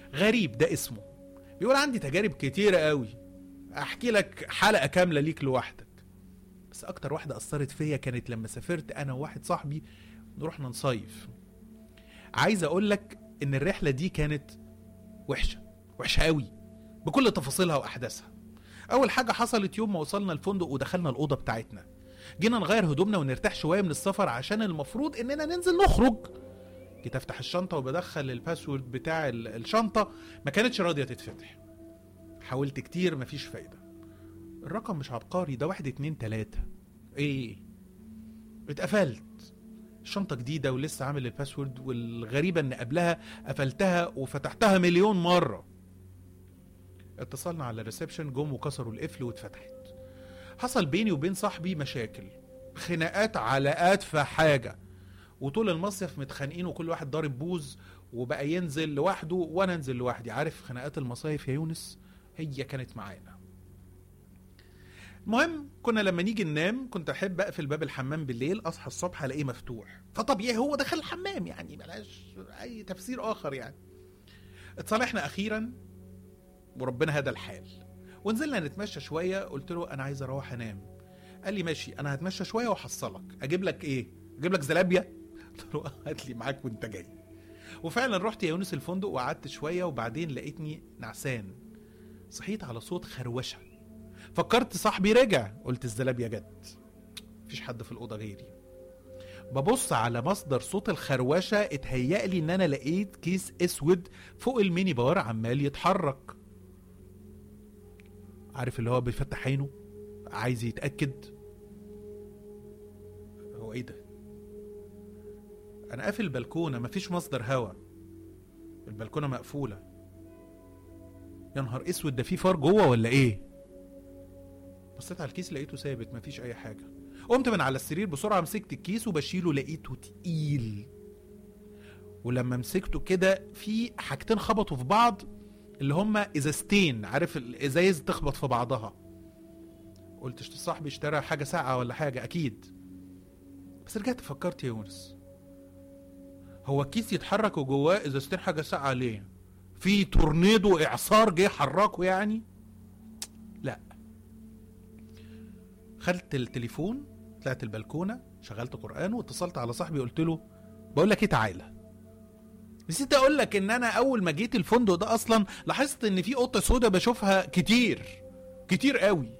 غريب ده اسمه بيقول عندي تجارب كتيرة قوي احكي لك حلقة كاملة ليك لوحدك بس اكتر واحدة اثرت فيا كانت لما سافرت انا وواحد صاحبي نروحنا نصيف عايز اقول لك ان الرحلة دي كانت وحشة وحشة قوي بكل تفاصيلها واحداثها اول حاجة حصلت يوم ما وصلنا الفندق ودخلنا الاوضة بتاعتنا جينا نغير هدومنا ونرتاح شوية من السفر عشان المفروض اننا ننزل نخرج جيت افتح الشنطة وبدخل الباسورد بتاع ال- الشنطة ما كانتش راضية تتفتح حاولت كتير مفيش فايدة الرقم مش عبقري ده واحد اتنين تلاتة ايه اتقفلت الشنطة جديدة ولسه عامل الباسورد والغريبة ان قبلها قفلتها وفتحتها مليون مرة اتصلنا على الريسبشن جم وكسروا القفل واتفتحت حصل بيني وبين صاحبي مشاكل خناقات على اتفه حاجه وطول المصيف متخانقين وكل واحد ضارب بوز وبقى ينزل لوحده وانا انزل لوحدي عارف خناقات المصايف يا يونس هي كانت معانا المهم كنا لما نيجي ننام كنت احب اقفل باب الحمام بالليل اصحى الصبح الاقيه مفتوح فطبيعي هو دخل الحمام يعني بلاش اي تفسير اخر يعني اتصالحنا اخيرا وربنا هدى الحال ونزلنا نتمشى شويه قلت له انا عايز اروح انام قال لي ماشي انا هتمشى شويه واحصلك اجيب لك ايه اجيب لك زلابيا قلت له هات لي معاك وانت جاي وفعلا رحت يا يونس الفندق وقعدت شويه وبعدين لقيتني نعسان صحيت على صوت خروشه فكرت صاحبي رجع قلت الزلابيا جت مفيش حد في الاوضه غيري ببص على مصدر صوت الخروشه اتهيأ لي ان انا لقيت كيس اسود فوق الميني بار عمال يتحرك عارف اللي هو بيفتح عينه عايز يتأكد هو ايه ده انا قافل البلكونة مفيش مصدر هوا البلكونة مقفولة يا نهار اسود ده في فار جوه ولا ايه بصيت على الكيس لقيته ثابت مفيش اي حاجة قمت من على السرير بسرعة مسكت الكيس وبشيله لقيته تقيل ولما مسكته كده في حاجتين خبطوا في بعض اللي هما ازازتين عارف الازايز تخبط في بعضها قلت اشت- صاحبي اشترى حاجه ساقعه ولا حاجه اكيد بس رجعت فكرت يا يونس هو الكيس يتحرك وجواه ازازتين حاجه ساقعه ليه في تورنيدو اعصار جه حركه يعني لا خدت التليفون طلعت البلكونه شغلت قران واتصلت على صاحبي قلت له بقول لك ايه تعالى نسيت اقول لك ان انا اول ما جيت الفندق ده اصلا لاحظت ان في قطه سودا بشوفها كتير كتير قوي